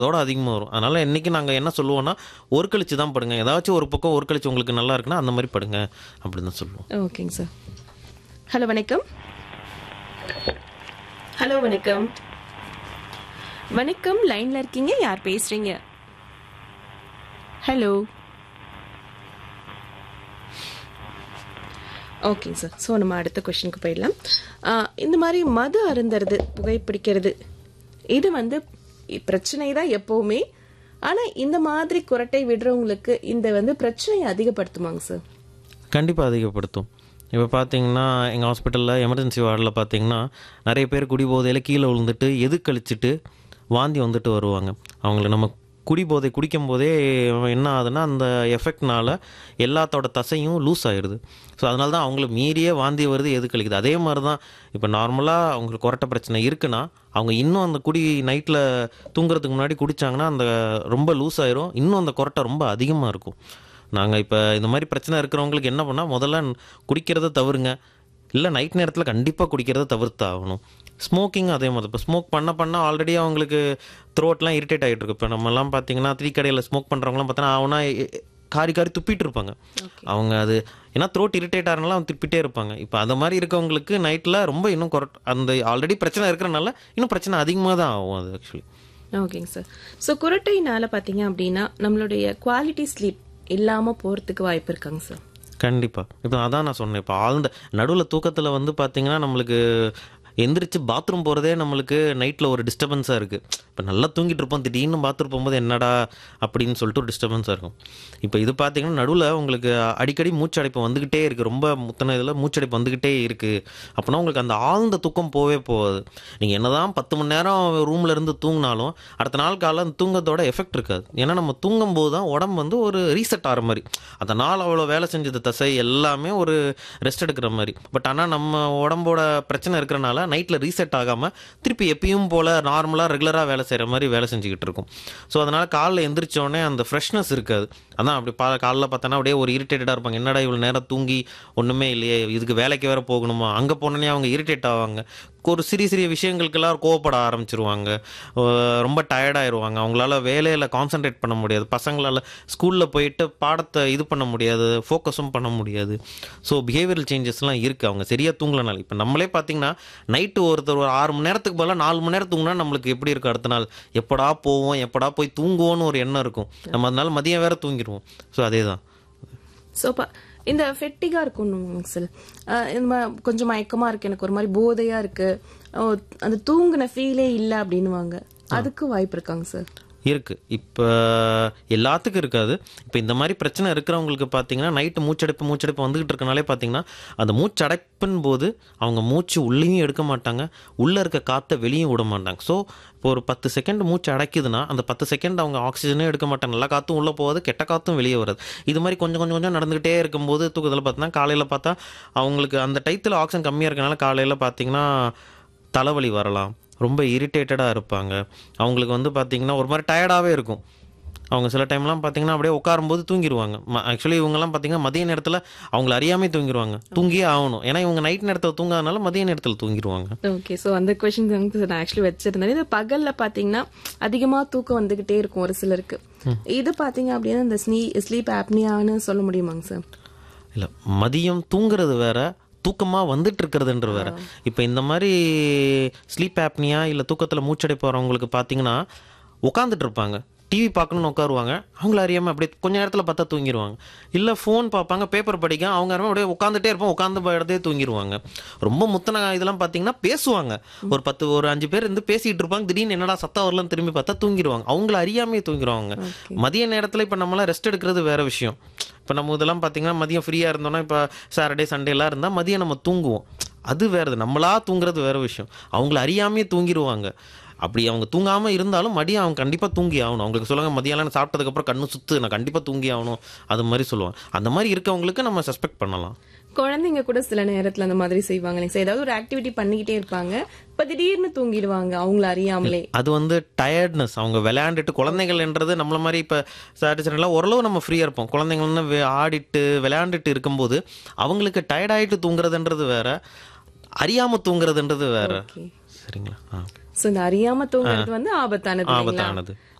அதோட அதிகமாக வரும் அதனால் இன்றைக்கி நாங்கள் என்ன சொல்லுவோம்னா ஒரு கழிச்சு தான் படுங்க ஏதாச்சும் ஒரு பக்கம் ஒரு கழிச்சு உங்களுக்கு நல்லா இருக்குன்னா அந்த மாதிரி படுங்க அப்படின்னு தான் சொல்லுவோம் ஓகேங்க சார் ஹலோ வணக்கம் ஹலோ வணக்கம் வணக்கம் லைன்ல இருக்கீங்க யார் பேசுறீங்க ஹலோ ஓகேங்க சார் ஸோ நம்ம அடுத்த கொஷனுக்கு போயிடலாம் ஆஹ், இந்த மாதிரி மது அருந்துறது புகைப்பிடிக்கிறது இது வந்து பிரச்சனை தான் எப்பவுமே ஆனா இந்த மாதிரி குரட்டை விடுறவங்களுக்கு இந்த வந்து பிரச்சனையை அதிகப்படுத்துமாங்க சார் கண்டிப்பாக அதிகப்படுத்தும் இப்போ பார்த்தீங்கன்னா எங்கள் ஹாஸ்பிட்டலில் எமர்ஜென்சி வார்டில் பார்த்தீங்கன்னா நிறைய பேர் குடிபோதையில் கீழே விழுந்துட்டு எது கழிச்சிட்டு வாந்தி வந்துட்டு வருவாங்க அவங்கள நம்ம குடிபோதை குடிக்கும் போதே என்ன ஆகுதுன்னா அந்த எஃபெக்ட்னால எல்லாத்தோட தசையும் லூஸ் ஆயிடுது ஸோ அதனால தான் அவங்களுக்கு மீறியே வாந்தி வருது எது கழிக்குது அதே மாதிரி தான் இப்போ நார்மலாக அவங்களுக்கு கொரட்டை பிரச்சனை இருக்குன்னா அவங்க இன்னும் அந்த குடி நைட்டில் தூங்குறதுக்கு முன்னாடி குடித்தாங்கன்னா அந்த ரொம்ப லூஸ் ஆயிரும் இன்னும் அந்த கொரட்டை ரொம்ப அதிகமாக இருக்கும் நாங்கள் இப்போ இந்த மாதிரி பிரச்சனை இருக்கிறவங்களுக்கு என்ன பண்ணால் முதல்ல குடிக்கிறத தவிருங்க இல்லை நைட் நேரத்தில் கண்டிப்பாக குடிக்கிறத தவிர்த்து ஆகணும் ஸ்மோக்கிங் அதே மாதிரி இப்போ ஸ்மோக் பண்ண பண்ண ஆல்ரெடி அவங்களுக்கு த்ரோட்லாம் இரிட்டேட் ஆகிட்டு இருக்கு இப்போ நம்மலாம் பார்த்தீங்கன்னா த்ரீ கடையில் ஸ்மோக் பண்ணுறவங்களாம் பார்த்தோன்னா அவனா காரி காரி துப்பிட்டு இருப்பாங்க அவங்க அது ஏன்னா த்ரோட் இரிட்டேட் ஆகிறனால அவங்க துப்பிட்டே இருப்பாங்க இப்போ அந்த மாதிரி இருக்கவங்களுக்கு நைட்டில் ரொம்ப இன்னும் கொரட் அந்த ஆல்ரெடி பிரச்சனை இருக்கிறனால இன்னும் பிரச்சனை அதிகமாக தான் ஆகும் அது ஆக்சுவலி ஓகேங்க சார் ஸோ குரட்டையினால பார்த்தீங்க அப்படின்னா நம்மளுடைய குவாலிட்டி ஸ்லீப் இல்லாமல் போகிறதுக்கு வாய்ப்பு இருக்காங்க சார் கண்டிப்பாக இப்போ அதான் நான் சொன்னேன் இப்போ ஆழ்ந்த நடுவில் தூக்கத்தில் வந்து பார்த்தீங்கன்னா நம்மளுக்கு எந்திரிச்சு பாத்ரூம் போகிறதே நம்மளுக்கு நைட்டில் ஒரு டிஸ்டர்பன்ஸாக இருக்குது இப்போ நல்லா தூங்கிட்டு இருப்போம் திடீர்னு பாத்ரூம் போகும்போது என்னடா அப்படின்னு சொல்லிட்டு ஒரு டிஸ்டர்பன்ஸாக இருக்கும் இப்போ இது பார்த்தீங்கன்னா நடுவில் உங்களுக்கு அடிக்கடி மூச்சடைப்பு வந்துக்கிட்டே இருக்குது ரொம்ப முத்தின இதில் மூச்சடைப்பு வந்துக்கிட்டே இருக்குது அப்படின்னா உங்களுக்கு அந்த ஆழ்ந்த தூக்கம் போவே போகாது நீங்கள் என்னதான் பத்து மணி நேரம் ரூமில் இருந்து தூங்கினாலும் அடுத்த நாள் காலைல அந்த தூங்கத்தோட எஃபெக்ட் இருக்காது ஏன்னா நம்ம தூங்கும் போது தான் உடம்பு வந்து ஒரு ரீசெட் ஆகிற மாதிரி அந்த நாள் அவ்வளோ வேலை செஞ்சது தசை எல்லாமே ஒரு ரெஸ்ட் எடுக்கிற மாதிரி பட் ஆனால் நம்ம உடம்போட பிரச்சனை இருக்கிறனால நைட்டில் ரீசெட் ஆகாமல் திருப்பி எப்பயும் போல் நார்மலாக ரெகுலராக வேலை செய்கிற மாதிரி வேலை செஞ்சுக்கிட்டு இருக்கும் ஸோ அதனால் காலைல எந்திரிச்ச உடனே அந்த ஃப்ரெஷ்னஸ் இருக்காது அதான் அப்படி பா காலைல பார்த்தோன்னா அப்படியே ஒரு இரிட்டேட்டடாக இருப்பாங்க என்னடா இவ்வளோ நேரம் தூங்கி ஒன்றுமே இல்லையே இதுக்கு வேலைக்கு வேற போகணுமா அங்கே போனோன்னே அவங்க இரிட்டேட் ஆவாங்க ஒரு சிறிய சிறிய விஷயங்களுக்கெல்லாம் கோவப்பட ஆரம்பிச்சிருவாங்க அஹ் ரொம்ப டயர்டாயிருவாங்க அவங்களால வேலையில் கான்சென்ட்ரேட் பண்ண முடியாது பசங்களால் ஸ்கூலில் போயிட்டு பாடத்தை இது பண்ண முடியாது ஃபோக்கஸும் பண்ண முடியாது ஸோ பிஹேவியரல் சேஞ்சஸ்லாம் இருக்குது அவங்க சரியாக தூங்கலனால இப்போ நம்மளே பார்த்தீங்கன்னா நைட்டு ஒருத்தர் ஒரு ஆறு மணி நேரத்துக்கு பதிலாக நாலு மணி நேரம் தூங்கினா நம்மளுக்கு எப்படி இருக்கும் அடுத்த நாள் எப்படா போவோம் எப்படா போய் தூங்குவோன்னு ஒரு எண்ணம் இருக்கும் நம்ம அதனால மதியம் வேற தூங்கிடுவோம் ஸோ அதே தான் ஸோ பா இந்த ஃபெட்டிகா இருக்கும் சார் இந்த மாதிரி கொஞ்சம் மயக்கமா இருக்கு எனக்கு ஒரு மாதிரி போதையா இருக்கு ஓ, அந்த தூங்குன ஃபீலே இல்லை அப்படின்னுவாங்க அதுக்கு வாய்ப்பு இருக்காங்க சார் இருக்கு இப்போ எல்லாத்துக்கும் இருக்காது இப்போ இந்த மாதிரி பிரச்சனை இருக்கிறவங்களுக்கு பார்த்தீங்கன்னா நைட்டு மூச்சடைப்பு மூச்சடைப்பு வந்துகிட்டு இருக்கனாலே பார்த்தீங்கன்னா அந்த மூச்சடைப்பின் போது அவங்க மூச்சு உள்ளேயும் எடுக்க மாட்டாங்க உள்ளே இருக்க காற்றை வெளியும் விட மாட்டாங்க ஸோ இப்போ ஒரு பத்து செகண்ட் மூச்சு அடைக்குதுன்னா அந்த பத்து செகண்ட் அவங்க ஆக்சிஜனே எடுக்க மாட்டாங்க நல்ல காற்றும் உள்ளே போகாது கெட்ட காற்றும் வெளியே வராது இது மாதிரி கொஞ்சம் கொஞ்சம் கொஞ்சம் நடந்துக்கிட்டே இருக்கும்போது தூக்கத்தில் பார்த்தீங்கன்னா காலையில் பார்த்தா அவங்களுக்கு அந்த டயத்தில் ஆக்சிஜன் கம்மியாக இருக்கனால காலையில் பார்த்தீங்கன்னா தலைவலி வரலாம் ரொம்ப இரிட்டேட்டடாக இருப்பாங்க அவங்களுக்கு வந்து பார்த்திங்கன்னா ஒரு மாதிரி டயர்டாகவே இருக்கும் அவங்க சில டைம்லாம் பார்த்தீங்கன்னா அப்படியே உட்காரும்போது தூங்கிடுவாங்க ஆக்சுவலி இவங்கெல்லாம் பார்த்தீங்கன்னா மதிய நேரத்தில் அவங்கள அறியாமே தூங்கிடுவாங்க தூங்கியே ஆகணும் ஏன்னா இவங்க நைட் நேரத்தில் தூங்காதனால மதிய நேரத்தில் தூங்கிடுவாங்க ஓகே ஸோ அந்த கொஷின் வந்து நான் ஆக்சுவலி வச்சிருந்தேன் இது பகல்ல பாத்தீங்கன்னா அதிகமா தூக்கம் வந்துகிட்டே இருக்கும் ஒரு சிலருக்கு இது பாத்தீங்க அப்படின்னா இந்த ஸ்லீ ஸ்லீப் ஆப்னியான்னு சொல்ல முடியுமாங்க சார் இல்லை மதியம் தூங்குறது வேற தூக்கமாக வந்துட்டு இருக்கிறதுன்ற வேற இப்போ இந்த மாதிரி ஸ்லீப் ஆப்னியா இல்லை தூக்கத்தில் மூச்சடைப்பு வரவங்களுக்கு பார்த்தீங்கன்னா உட்காந்துட்டு இருப்பாங்க டிவி பார்க்கணும்னு உட்காருவாங்க அவங்கள அறியாமல் அப்படியே கொஞ்ச நேரத்தில் பார்த்தா தூங்கிடுவாங்க இல்லை ஃபோன் பார்ப்பாங்க பேப்பர் படிக்க அவங்க யாருமே அப்படியே உட்காந்துட்டே இருப்போம் உட்காந்து இடத்தே தூங்கிடுவாங்க ரொம்ப முத்தன இதெல்லாம் பார்த்தீங்கன்னா பேசுவாங்க ஒரு பத்து ஒரு அஞ்சு பேர் இருந்து பேசிகிட்டு இருப்பாங்க திடீர்னு என்னடா சத்தம் வரலன்னு திரும்பி பார்த்தா தூங்கிடுவாங்க அவங்கள அறியாமே தூங்கிடுவாங்க மதிய நேரத்தில் இப்போ நம்மளாம் ரெஸ்ட் எடுக்கிறது வேற விஷயம் இப்போ நம்ம இதெல்லாம் பார்த்தீங்கன்னா மதியம் ஃப்ரீயாக இருந்தோம்னா இப்போ சாட்டர்டே சண்டேலாம் இருந்தால் மதியம் நம்ம தூங்குவோம் அது வேறது நம்மளா தூங்குறது வேற விஷயம் அவங்கள அறியாமே தூங்கிடுவாங்க அப்படி அவங்க தூங்காமல் இருந்தாலும் மதியம் அவங்க கண்டிப்பாக தூங்கி ஆகணும் அவங்களுக்கு சொல்லுவாங்க மதியானம் சாப்பிட்டதுக்கப்புறம் கண்ணு சுத்து நான் கண்டிப்பாக தூங்கி ஆகணும் அது மாதிரி சொல்லுவாங்க அந்த மாதிரி இருக்கவங்களுக்கு நம்ம சஸ்பெக்ட் பண்ணலாம் குழந்தைங்க கூட சில நேரத்துல அந்த மாதிரி செய்வாங்க இல்லைங்க சார் ஏதாவது ஒரு ஆக்டிவிட்டி பண்ணிக்கிட்டே இருப்பாங்க இப்ப திடீர்னு தூங்கிடுவாங்க அவங்கள அறியாமலே அது வந்து டயர்ட்னஸ் அவங்க விளையாண்டுட்டு குழந்தைகள்ன்றது நம்மள மாதிரி இப்போ சாட்டிஸ்ஃபைலாம் ஓரளவு நம்ம ஃப்ரீயாக இருப்போம் குழந்தைங்கள்னு வே- ஆடிட்டு விளையாண்டுட்டு இருக்கும்போது அவங்களுக்கு டயர்ட் ஆகிட்டு தூங்குறதுன்றது வேற அறியாமல் தூங்குறதுன்றது வேற Okay. சரிங்களா ஆ சோ இந்த அறியாம தூங்குறது வந்து ஆபத்தானது இல்லைங்களா ஆபத்தானது